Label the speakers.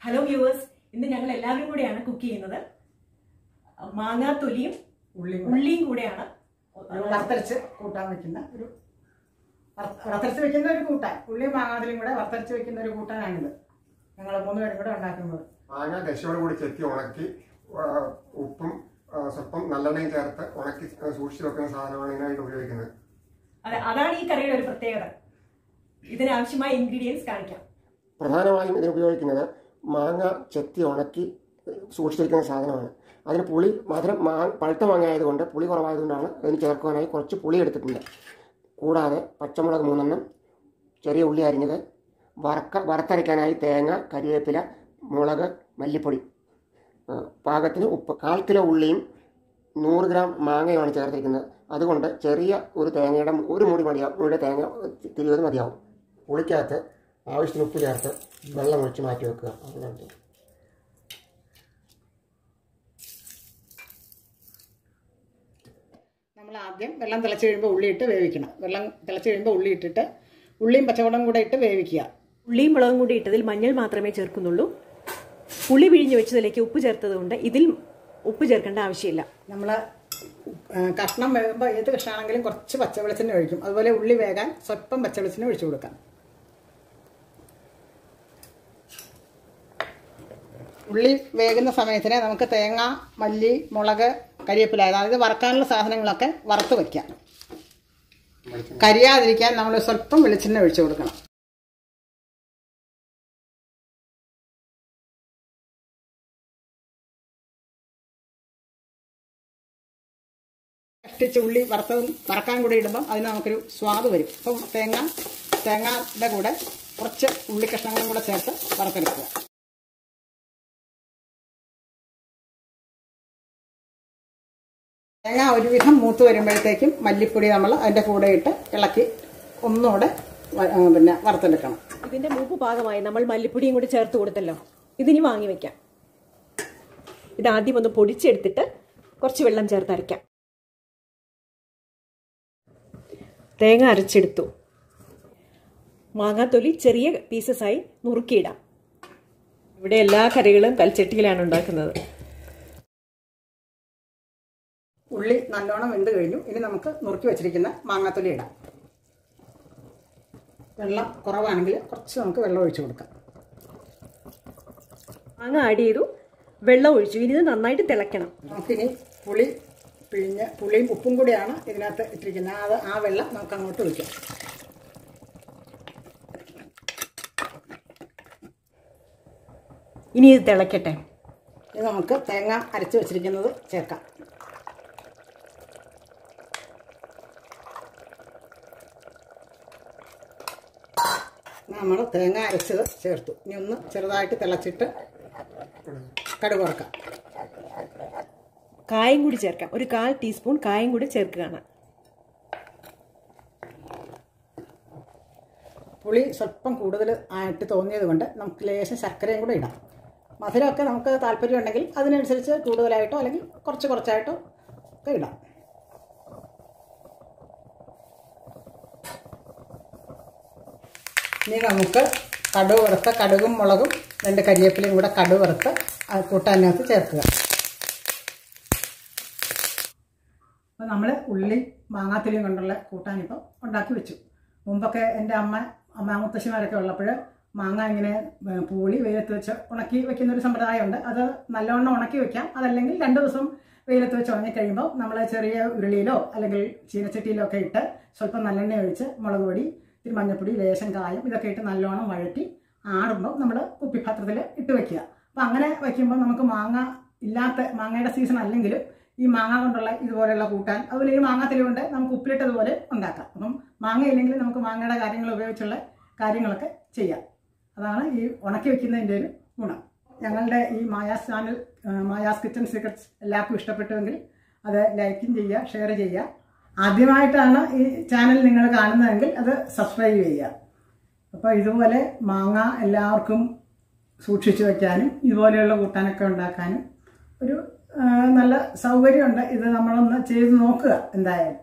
Speaker 1: hello viewers ഇന്ന് ഞങ്ങൾ എല്ലാവരും കൂടെയാണ് കുക്ക് ചെയ്യുന്നത് മാങ്ങാ തൊലിയും
Speaker 2: ഉള്ളിയും
Speaker 1: ഉള്ളിയും കൂടെയാണ്
Speaker 2: ഒരു വറുത്തരച്ച് കൂട്ടാൻ വെക്കുന്ന ഒരു വറ- വറുത്തരച്ച് വെക്കുന്ന ഒരു കൂട്ടാൻ ഉള്ളിയും മാങ്ങാതിലും കൂടെ വറുത്തരച്ച് വെക്കുന്ന ഒരു കൂട്ടാനാണിത് ഞങ്ങൾ മൂന്നുപേരും കൂടെ ഉണ്ടാക്കുന്നത്
Speaker 3: മാങ്ങ ദശയോട് കൂടി ചെത്തി ഉണക്കി ആ, ഉപ്പും ആ, സ്വല്പം നല്ലെണ്ണയും ചേർത്ത് ഉണക്കി ആ, സൂക്ഷിച്ചു വെക്കുന്ന സാധനമാണ് ഇതിനായിട്ട് ഉപയോഗിക്കുന്നത്
Speaker 1: അതെ അതാണ് ഈ കറിയുടെ ഒരു പ്രത്യേകത ഇതിനാവശ്യമായ ഇൻഗ്രീഡിയൻസ് കാണിക്കാം
Speaker 3: പ്രധാനമായും ഇതിന് ഉപയോഗിക്കുന്നത് മാങ്ങ ചെത്തി ഉണക്കി സൂക്ഷിച്ചു വെക്കുന്ന സാധനമാണ് അതിന് പുളി മധുരം മാ പഴുത്ത മാങ്ങ ആയതുകൊണ്ട് പുളി കുറവായതുകൊണ്ടാണ് ഇതിന് ചേർക്കുവാനായി കുറച്ച് പുളി എടുത്തിട്ടുണ്ട് കൂടാതെ പച്ചമുളക് മൂന്നെണ്ണം ചെറിയ ഉള്ളി അരിഞ്ഞത് വറക്ക വറുത്തരയ്ക്കാനായി തേങ്ങ കരിവേപ്പില മുളക് മല്ലിപ്പൊടി ആ, പാകത്തിന് ഉപ്പ് കാൽ കിലോ ഉള്ളിയും നൂറ് ഗ്രാം മാങ്ങയുമാണ് ചേർത്തിരിക്കുന്നത് അതുകൊണ്ട് ചെറിയ ഒരു തേങ്ങയുടെ ഒരു മുടി മതിയാവും മുടിയുടെ തേങ്ങ തിരിവത് മതിയാവും പുളിക്കകത്ത് ആവശ്യത്തിന് ഉപ്പ് ചേർത്ത് വെള്ളം ഒഴിച്ച് മാറ്റി വെക്കുക അതിനകത്ത്
Speaker 2: നമ്മൾ ആദ്യം വെള്ളം തിളച്ച് കഴിയുമ്പോൾ ഉള്ളി ഇട്ട് വേവിക്കണം വെള്ളം തിളച്ച് കഴിയുമ്പോൾ ഉള്ളി ഇട്ടിട്ട് ഉള്ളിയും പച്ചമുളകും കൂടെ ഇട്ട് വേവിക്കുക
Speaker 1: ഉള്ളിയും മുളകും കൂടി ഇട്ടതിൽ മഞ്ഞൾ മാത്രമേ ചേർക്കുന്നുള്ളൂ പുളി പിഴിഞ്ഞ് വെച്ചതിലേക്ക് ഉപ്പ് ചേർത്തതുകൊണ്ട് ഇതിൽ ഉപ്പ് ചേർക്കേണ്ട ആവശ്യമില്ല
Speaker 2: നമ്മൾ കഷ്ണം വേകുമ്പോൾ ഏത് കഷ്ണമാണെങ്കിലും കുറച്ച് പച്ചവെളിച്ചെണ്ണ ഒഴിക്കും അതുപോലെ ഉള്ളി വേകാൻ സ്വല്പം പച്ചവെളിച്ചെണ്ണ ഒഴിച്ചു കൊടുക്കാം ഉള്ളി വേകുന്ന സമയത്തിന് നമുക്ക് തേങ്ങ മല്ലി മുളക് കരിവേപ്പില അതായത് വറക്കാനുള്ള സാധനങ്ങളൊക്കെ വറുത്ത് വയ്ക്കാം കരിയാതിരിക്കാൻ നമ്മൾ സ്വല്പം വെളിച്ചെണ്ണ ഒഴിച്ചു കൊടുക്കണം കഷ്ടിച്ച് ഉള്ളി വറുത്തതും വറക്കാൻ കൂടി ഇടുമ്പം അതിന് നമുക്കൊരു സ്വാദ് വരും അപ്പം തേങ്ങ തേങ്ങയുടെ കൂടെ കുറച്ച് ഉള്ളി കഷ്ണങ്ങളും കൂടെ ചേർത്ത് വറുത്തെടുക്കുക തേങ്ങ ഒരുവിധം മൂത്ത് വരുമ്പോഴത്തേക്കും മല്ലിപ്പൊടി നമ്മൾ അതിൻ്റെ കൂടെ ഇട്ട് ഇളക്കി ഒന്നുകൂടെ വ- ആ, പിന്നെ വറുത്തെടുക്കണം
Speaker 1: ഇതിന്റെ മൂപ്പ് പാകമായി നമ്മൾ മല്ലിപ്പൊടിയും കൂടി ചേർത്ത് കൊടുത്തല്ലോ ഇതിനി വാങ്ങി വെക്കാം ഇത് ആദ്യം ഒന്ന് പൊടിച്ചെടുത്തിട്ട് കുറച്ച് വെള്ളം ചേർത്ത് അരയ്ക്കാം തേങ്ങ അരച്ചെടുത്തു മാങ്ങാത്തൊലി ചെറിയ പീസസായി നുറുക്കിയിടാം ഇവിടെ എല്ലാ കറികളും കൽച്ചട്ടിയിലാണ് ഉണ്ടാക്കുന്നത്
Speaker 2: ഉള്ളി നല്ലോണം വെന്ത് കഴിഞ്ഞു ഇനി നമുക്ക് നുറുക്കി വെച്ചിരിക്കുന്ന മാങ്ങാത്തൊലി ഇടാം വെള്ളം കുറവാണെങ്കിൽ കുറച്ച് നമുക്ക് വെള്ളം ഒഴിച്ചു കൊടുക്കാം
Speaker 1: മാങ്ങ ആഡ് ചെയ്തു വെള്ളം ഒഴിച്ചു ഇനി ഇത് നന്നായിട്ട് തിളയ്ക്കണം
Speaker 2: നമുക്കിനി പുളി പിഴിഞ്ഞ് പുളിയും ഉപ്പും കൂടിയാണ് ഇതിനകത്ത് ഇട്ടിരിക്കുന്നത് അത് ആ വെള്ളം നമുക്ക് അങ്ങോട്ട് ഒഴിക്കാം
Speaker 1: ഇനി ഇത് തിളയ്ക്കട്ടെ
Speaker 2: ഇത് നമുക്ക് തേങ്ങ അരച്ച് വെച്ചിരിക്കുന്നത് ചേർക്കാം നമ്മൾ തേങ്ങ അരച്ചത് ചേർത്തു ഇനി ഒന്ന് ചെറുതായിട്ട് തിളച്ചിട്ട് കടുക് വറക്കാം
Speaker 1: കായം കൂടി ചേർക്കാം ഒരു കാൽ ടീസ്പൂൺ കായം കൂടി ചേർക്കുകയാണ്
Speaker 2: പുളി സ്വല്പം കൂടുതൽ ആയിട്ട് തോന്നിയത് കൊണ്ട് നമുക്ക് ലേശം ശർക്കരയും കൂടെ ഇടാം മധുരമൊക്കെ നമുക്ക് താല്പര്യം ഉണ്ടെങ്കിൽ അതിനനുസരിച്ച് കൂടുതലായിട്ടോ അല്ലെങ്കിൽ കുറച്ച് കുറച്ചായിട്ടോ ഒക്കെ ഇടാം ഇനി നമുക്ക് കടുക് വറുത്ത കടുകും മുളകും രണ്ട് കരിവേപ്പിലയും കൂടെ കടുക് വറുത്ത് ആ കൂട്ടാനകത്ത് ചേർക്കുക അപ്പോൾ നമ്മൾ ഉള്ളി മാങ്ങാത്തിലിയും കൊണ്ടുള്ള കൂട്ടാൻ ഇപ്പം ഉണ്ടാക്കി വെച്ചു മുമ്പൊക്കെ എൻ്റെ അമ്മ അമ്മ മുത്തശ്ശിമാരൊക്കെ ഉള്ളപ്പോൾ മാങ്ങ ഇങ്ങനെ ഏ, പൂളി വെയിലത്ത് വെച്ച് ഉണക്കി വെക്കുന്ന ഒരു സമ്പ്രദായമുണ്ട് അത് നല്ലവണ്ണം ഉണക്കി വെക്കാം അതല്ലെങ്കിൽ രണ്ട് ദിവസം വെയിലത്ത് വെച്ച് ഉണങ്ങി കഴിയുമ്പോൾ നമ്മൾ ചെറിയ ഉരുളിയിലോ അല്ലെങ്കിൽ ചീനച്ചട്ടിയിലോ ഒക്കെ ഇട്ട് സ്വല്പം നല്ലെണ്ണ ഒഴിച്ച് മുളക് പൊടി ഇത്തിരി മഞ്ഞപ്പൊടി ലേശം കായം ഇതൊക്കെ ഇട്ട് നല്ലോണം വഴറ്റി ആടുമ്പോൾ നമ്മൾ കുപ്പിപ്പാത്രത്തിൽ ഇട്ട് വെക്കുക അപ്പം അങ്ങനെ വയ്ക്കുമ്പോൾ നമുക്ക് മാങ്ങ ഇല്ലാത്ത മാങ്ങയുടെ സീസൺ അല്ലെങ്കിലും ഈ മാങ്ങ കൊണ്ടുള്ള ഇതുപോലെയുള്ള കൂട്ടാൻ അതുപോലെ ഈ മാങ്ങാത്തിരി കൊണ്ട് നമുക്ക് ഉപ്പിലിട്ടതുപോലെ ഉണ്ടാക്കാം അപ്പം മാങ്ങ ഇല്ലെങ്കിൽ നമുക്ക് മാങ്ങയുടെ കാര്യങ്ങൾ ഉപയോഗിച്ചുള്ള കാര്യങ്ങളൊക്കെ ചെയ്യാം അതാണ് ഈ ഉണക്കി വെക്കുന്നതിൻ്റെ ഒരു ഗുണം ഞങ്ങളുടെ ഈ മായാസ് ചാനൽ ആ, മായാസ് കിച്ചൺ സീക്രട്സ് എല്ലാവർക്കും ഇഷ്ടപ്പെട്ടുവെങ്കിൽ അത് ലൈക്കും ചെയ്യുക ഷെയർ ചെയ്യുക ആദ്യമായിട്ടാണ് ഈ ചാനൽ നിങ്ങൾ കാണുന്നതെങ്കിൽ അത് സബ്സ്ക്രൈബ് ചെയ്യുക അപ്പോൾ ഇതുപോലെ മാങ്ങ എല്ലാവർക്കും സൂക്ഷിച്ചു വയ്ക്കാനും ഇതുപോലെയുള്ള കൂട്ടാനൊക്കെ ഉണ്ടാക്കാനും ഒരു ആ, നല്ല സൗകര്യമുണ്ട് ഇത് നമ്മളൊന്ന് ചെയ്ത് നോക്കുക എന്തായാലും